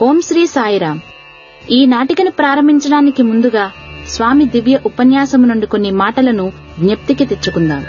ఓం శ్రీ సాయిరాం ఈ నాటికను ప్రారంభించడానికి ముందుగా స్వామి దివ్య ఉపన్యాసము నుండి కొన్ని మాటలను జ్ఞప్తికి తెచ్చుకుందాం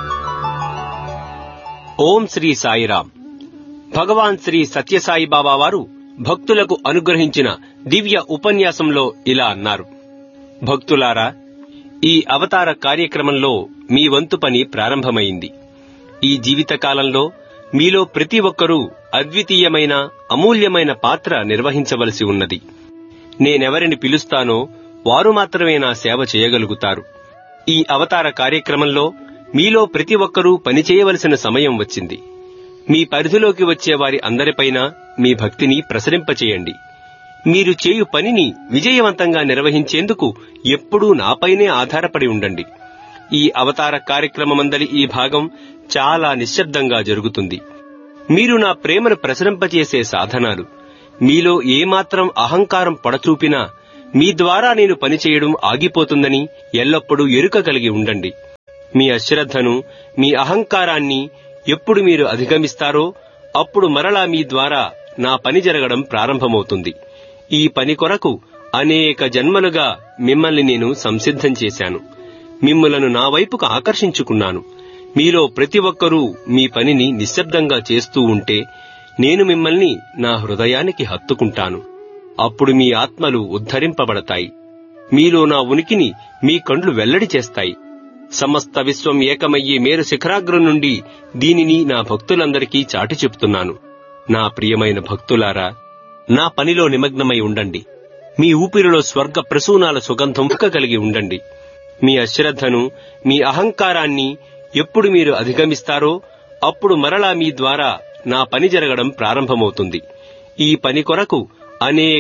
ఓం శ్రీ సాయిరాం భగవాన్ శ్రీ సత్యసాయి బాబా వారు భక్తులకు అనుగ్రహించిన దివ్య ఉపన్యాసంలో ఇలా అన్నారు భక్తులారా ఈ అవతార కార్యక్రమంలో మీ వంతు పని ప్రారంభమైంది ఈ జీవితకాలంలో మీలో ప్రతి ఒక్కరూ అద్వితీయమైన అమూల్యమైన పాత్ర నిర్వహించవలసి ఉన్నది నేనెవరిని పిలుస్తానో వారు మాత్రమే నా సేవ చేయగలుగుతారు ఈ అవతార కార్యక్రమంలో మీలో ప్రతి ఒక్కరూ పనిచేయవలసిన సమయం వచ్చింది మీ పరిధిలోకి వచ్చే వారి అందరిపైన మీ భక్తిని ప్రసరింపచేయండి మీరు చేయు పనిని విజయవంతంగా నిర్వహించేందుకు ఎప్పుడూ నాపైనే ఆధారపడి ఉండండి ఈ అవతార కార్యక్రమమందలి ఈ భాగం చాలా నిశ్శబ్దంగా జరుగుతుంది మీరు నా ప్రేమను ప్రసరింపచేసే సాధనాలు మీలో ఏమాత్రం అహంకారం పడచూపినా మీ ద్వారా నేను పనిచేయడం ఆగిపోతుందని ఎల్లప్పుడూ ఎరుక కలిగి ఉండండి మీ అశ్రద్ధను మీ అహంకారాన్ని ఎప్పుడు మీరు అధిగమిస్తారో అప్పుడు మరలా మీ ద్వారా నా పని జరగడం ప్రారంభమవుతుంది ఈ పని కొరకు అనేక జన్మలుగా మిమ్మల్ని నేను సంసిద్ధం చేశాను మిమ్ములను నా వైపుకు ఆకర్షించుకున్నాను మీలో ప్రతి ఒక్కరూ మీ పనిని నిశ్శబ్దంగా చేస్తూ ఉంటే నేను మిమ్మల్ని నా హృదయానికి హత్తుకుంటాను అప్పుడు మీ ఆత్మలు ఉద్ధరింపబడతాయి మీలో నా ఉనికిని మీ కండ్లు వెల్లడి చేస్తాయి సమస్త విశ్వం ఏకమయ్యే మేరు శిఖరాగ్రం నుండి దీనిని నా భక్తులందరికీ చాటి చెప్తున్నాను నా ప్రియమైన భక్తులారా నా పనిలో నిమగ్నమై ఉండండి మీ ఊపిరిలో స్వర్గ ప్రసూనాల సుగంధం కలిగి ఉండండి మీ అశ్రద్ధను మీ అహంకారాన్ని ఎప్పుడు మీరు అధిగమిస్తారో అప్పుడు మరలా మీ ద్వారా నా పని జరగడం ప్రారంభమవుతుంది ఈ పని కొరకు అనేక